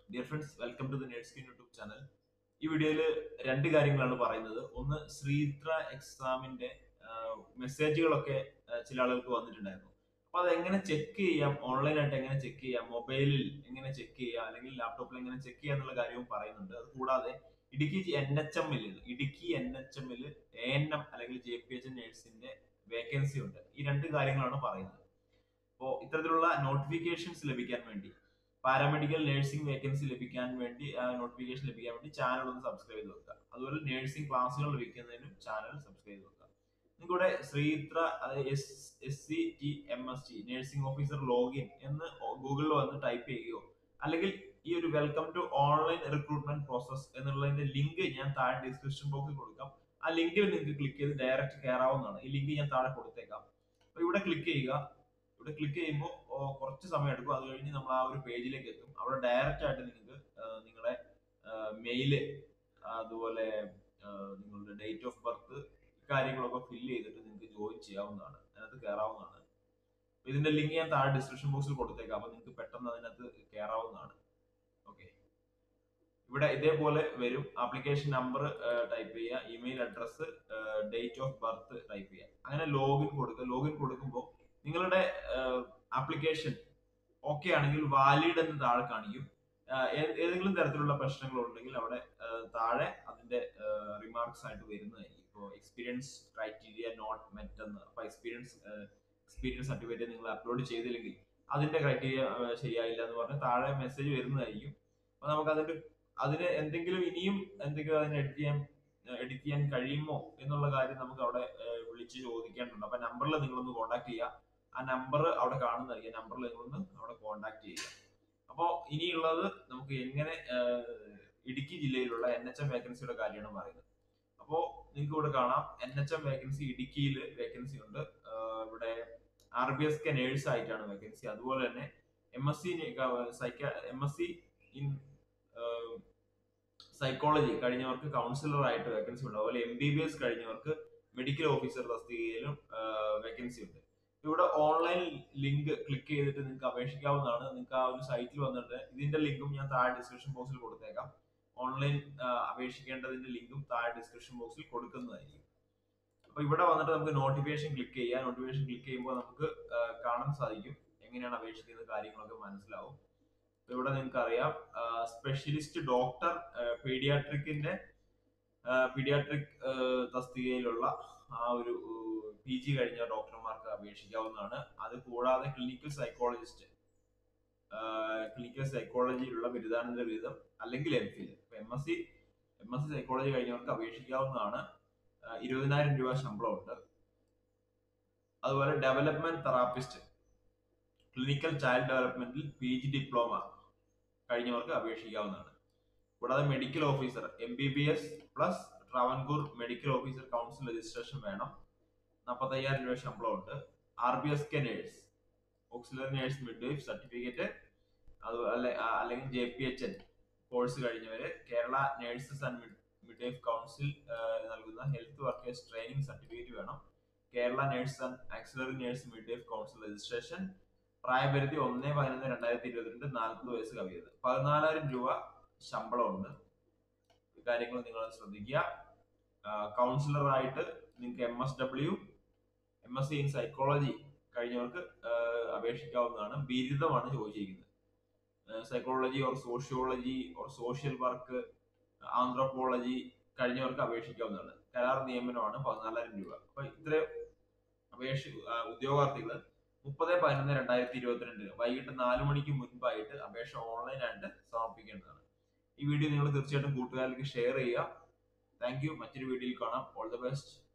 dear friends welcome to the nurse skin YouTube channel ഈ വീഡിയോയിൽ രണ്ട് കാര്യങ്ങളാണ് പറയുന്നത് ഒന്ന് ശ്രീത്ര എക്സാമിന്റെ മെസ്സേജുകളൊക്കെ ചില ആളുകൾക്ക് വന്നിട്ടുണ്ടായിരുന്നു അപ്പൊ അത് എങ്ങനെ ചെക്ക് ചെയ്യാം ഓൺലൈനായിട്ട് എങ്ങനെ ചെക്ക് ചെയ്യാം മൊബൈലിൽ എങ്ങനെ ചെക്ക് ചെയ്യാം അല്ലെങ്കിൽ ലാപ്ടോപ്പിൽ എങ്ങനെ ചെക്ക് ചെയ്യാം എന്നുള്ള കാര്യവും പറയുന്നുണ്ട് അത് കൂടാതെ ഇടുക്കി എൻ എച്ച് എമ്മിൽ ഇടുക്കി എൻ എച്ച് എമ്മിൽ എ എൻ എം അല്ലെങ്കിൽ ജെ പി എച്ച് നേഴ്സിന്റെ വേക്കൻസി ഉണ്ട് ഈ രണ്ട് കാര്യങ്ങളാണ് പറയുന്നത് അപ്പോൾ ഇത്തരത്തിലുള്ള നോട്ടിഫിക്കേഷൻസ് ലഭിക്കാൻ വേണ്ടി പാരാമെഡിക്കൽ നഴ്സിംഗ് വേക്കൻസി ലഭിക്കാൻ വേണ്ടി നോട്ടിഫിക്കേഷൻ ലഭിക്കാൻ വേണ്ടി ചാനൽ ഒന്ന് സബ്സ്ക്രൈബ് ചെയ്ത് വെക്കുക അതുപോലെ നഴ്സിംഗ് ക്ലാസ്സുകൾ ലഭിക്കുന്നതിനും ചാനൽ സബ്സ്ക്രൈബ് ചെയ്ത് വെക്കുക നിങ്ങളുടെ ശ്രീത്ര S S C T M S T nursing officer login എന്ന് ഗൂഗിളിൽ വന്ന് ടൈപ്പ് ചെയ്യുകയോ അല്ലെങ്കിൽ ഈ ഒരു welcome to online recruitment process എന്നുള്ളതിന്റെ ലിങ്ക് ഞാൻ താഴെ ഡിസ്ക്രിപ്ഷൻ ബോക്സിൽ കൊടുക്കാം ആ ലിങ്കിൽ നിങ്ങൾക്ക് ക്ലിക്ക് ചെയ്ത് ഡയറക്റ്റ് കയറാവുന്നതാണ് ഈ ലിങ്ക് ഞാൻ താഴെ കൊടുത്തേക്കാം അപ്പൊ ഇവിടെ ക്ലിക്ക് ചെയ്യുക ഇവിടെ ക്ലിക്ക് ചെയ്യുമ്പോൾ കുറച്ച് സമയം എടുക്കും അത് കഴിഞ്ഞ് നമ്മൾ ആ ഒരു പേജിലേക്ക് എത്തും അവിടെ ഡയറക്റ്റ് ആയിട്ട് നിങ്ങൾക്ക് നിങ്ങളുടെ മെയില് അതുപോലെ നിങ്ങളുടെ ഡേറ്റ് ഓഫ് ബർത്ത് കാര്യങ്ങളൊക്കെ ഫില്ല് ചെയ്തിട്ട് നിങ്ങൾക്ക് ജോയിൻ ചെയ്യാവുന്നതാണ് അതിനകത്ത് കയറാവുന്നതാണ് ഇതിന്റെ ലിങ്ക് ഞാൻ താഴെ ഡിസ്ക്രിപ്ഷൻ ബോക്സിൽ കൊടുത്തേക്കാം അപ്പൊ നിങ്ങൾക്ക് പെട്ടെന്ന് അതിനകത്ത് കയറാവുന്നതാണ് ഓക്കെ ഇവിടെ ഇതേപോലെ വരും ആപ്ലിക്കേഷൻ നമ്പർ ടൈപ്പ് ചെയ്യുക email address date of birth type ചെയ്യുക അങ്ങനെ ലോഗിൻ കൊടുക്കുക ലോഗിൻ കൊടുക്കുമ്പോൾ നിങ്ങളുടെ ആപ്ലിക്കേഷൻ ഓക്കെ ആണെങ്കിൽ വാലിഡ് എന്ന് താഴെ കാണിക്കും ഏതെങ്കിലും തരത്തിലുള്ള പ്രശ്നങ്ങൾ ഉണ്ടെങ്കിൽ അവിടെ താഴെ അതിന്റെ റിമാർക്സ് ആയിട്ട് വരുന്നതായിരിക്കും ഇപ്പോൾ എക്സ്പീരിയൻസ് ക്രൈറ്റീരിയ നോട്ട് മെറ്റ് എന്ന് അപ്പൊ എക്സ്പീരിയൻസ് എക്സ്പീരിയൻസ് സർട്ടിഫിക്കറ്റ് നിങ്ങൾ അപ്ലോഡ് ചെയ്തില്ലെങ്കിൽ അതിന്റെ ക്രൈറ്റീരിയ ശരിയായില്ല എന്ന് പറഞ്ഞ് താഴെ മെസ്സേജ് വരുന്നതായിരിക്കും അപ്പൊ നമുക്ക് അതിന്റെ അതിന് എന്തെങ്കിലും ഇനിയും എന്തെങ്കിലും അതിന് എഡിറ്റ് ചെയ്യാൻ എഡിറ്റ് ചെയ്യാൻ കഴിയുമോ എന്നുള്ള കാര്യം നമുക്ക് അവിടെ വിളിച്ച് ചോദിക്കേണ്ടതുണ്ട് അപ്പൊ നമ്പറിൽ നിങ്ങളൊന്ന് കോൺടാക്ട് ചെയ്യുക ആ നമ്പർ അവിടെ കാണുന്നതായിരിക്കും നമ്പറിൽ നിങ്ങളൊന്ന് അവിടെ കോൺടാക്ട് ചെയ്യുക അപ്പോൾ ഇനിയുള്ളത് നമുക്ക് എങ്ങനെ ഇടുക്കി ജില്ലയിലുള്ള എൻ എച്ച് എം വേക്കൻസിയുടെ കാര്യമാണ് പറയുന്നത് അപ്പോൾ നിങ്ങൾക്ക് ഇവിടെ കാണാം എൻ എച്ച് എം വേക്കൻസി ഇടുക്കിയിൽ വേക്കൻസി ഉണ്ട് ഇവിടെ R B S K nurse ആയിട്ടാണ് വേക്കൻസി അതുപോലെ തന്നെ M S C psych M S C in psychology കഴിഞ്ഞവർക്ക് കൗൺസിലർ ആയിട്ട് വേക്കൻസി ഉണ്ട് അതുപോലെ എം ബി ബി എസ് കഴിഞ്ഞവർക്ക് മെഡിക്കൽ ഓഫീസർ തസ്തികയിലും വേക്കൻസി ഉണ്ട് ഇവിടെ ഓൺലൈൻ ലിങ്ക് ക്ലിക്ക് ചെയ്തിട്ട് നിങ്ങൾക്ക് അപേക്ഷിക്കാവുന്നതാണ് നിങ്ങൾക്ക് ആ ഒരു സൈറ്റിൽ വന്നിട്ട് ഇതിന്റെ ലിങ്കും ഞാൻ താഴെ ഡിസ്ക്രിപ്ഷൻ ബോക്സിൽ കൊടുത്തേക്കാം ഓൺലൈൻ അപേക്ഷിക്കേണ്ടതിന്റെ ലിങ്കും താഴെ ഡിസ്ക്രിപ്ഷൻ ബോക്സിൽ കൊടുക്കുന്നതായിരിക്കും അപ്പൊ ഇവിടെ വന്നിട്ട് നമുക്ക് നോട്ടിഫിക്കേഷൻ ക്ലിക്ക് ചെയ്യാം നോട്ടിഫിക്കേഷൻ ക്ലിക്ക് ചെയ്യുമ്പോൾ നമുക്ക് കാണാൻ സാധിക്കും എങ്ങനെയാണ് അപേക്ഷിക്കുന്ന കാര്യങ്ങളൊക്കെ മനസ്സിലാവും ഇവിടെ നിങ്ങൾക്ക് അറിയാം സ്പെഷ്യലിസ്റ്റ് ഡോക്ടർ പീഡിയാട്രിക്കിന്റെ പീഡിയാട്രിക് തസ്തികയിലുള്ള ആ ഒരു പി ജി കഴിഞ്ഞ ഡോക്ടർമാർക്ക് അപേക്ഷിക്കാവുന്നതാണ് അത് കൂടാതെ ക്ലിനിക്കൽ സൈക്കോളജിസ്റ്റ് ക്ലിനിക്കൽ സൈക്കോളജിയിലുള്ള ബിരുദാനന്തര ബിരുദം അല്ലെങ്കിൽ M Phil M S C M S C psychology കഴിഞ്ഞവർക്ക് അപേക്ഷിക്കാവുന്നതാണ് ഇരുപതിനായിരം രൂപ ശമ്പളം ഉണ്ട് അതുപോലെ ഡെവലപ്മെന്റ് തെറാപ്പിസ്റ്റ് ക്ലിനിക്കൽ ചൈൽഡ് ഡെവലപ്മെന്റിൽ പി ജി ഡിപ്ലോമ കഴിഞ്ഞവർക്ക് അപേക്ഷിക്കാവുന്നതാണ് കൂടാതെ medical officer M B B S plus Travancore medical officer council registration വേണം നാൽപ്പത്തയ്യായിരം രൂപ ശമ്പളം ഉണ്ട് R B S K nurse auxiliary nurse midwife certificate അതുപോലെ അല്ലെങ്കിൽ J P H N course കഴിഞ്ഞവര് Kerala nurses and mid midwife council നൽകുന്ന health workers training certificate വേണം Kerala nurse and auxiliary nurse midwife council registration പ്രായപരിധി ഒന്ന് പതിനൊന്ന് രണ്ടായിരത്തി ഇരുപത്തിരണ്ട് നാൽപ്പത് വയസ്സ് കവിയത് പതിനാലായിരം രൂപ ശമ്പളമുണ്ട് കാര്യങ്ങൾ നിങ്ങൾ ശ്രദ്ധിക്കുക കൗൺസിലറായിട്ട് നിങ്ങൾക്ക് M S W M S C in psychology കഴിഞ്ഞവർക്ക് അപേക്ഷിക്കാവുന്നതാണ് ബിരുദമാണ് ചോദിച്ചിരിക്കുന്നത് psychology or sociology or social work anthropology കഴിഞ്ഞവർക്ക് അപേക്ഷിക്കാവുന്നതാണ് കരാർ നിയമനമാണ് പതിനാലായിരം രൂപ അപ്പൊ ഇത്രയും അപേക്ഷ ഉദ്യോഗാർത്ഥികൾ മുപ്പത് പതിനൊന്ന് രണ്ടായിരത്തി ഇരുപത്തിരണ്ടിന് വൈകിട്ട് നാല് മണിക്ക് മുൻപായിട്ട് അപേക്ഷ ഓൺലൈനായിട്ട് സമർപ്പിക്കേണ്ടതാണ് ഈ വീഡിയോ നിങ്ങൾ തീർച്ചയായിട്ടും കൂട്ടുകാരിലേക്ക് ഷെയർ ചെയ്യുക താങ്ക് യു മറ്റൊരു വീഡിയോയിൽ കാണാം ഓൾ ദ ബെസ്റ്റ്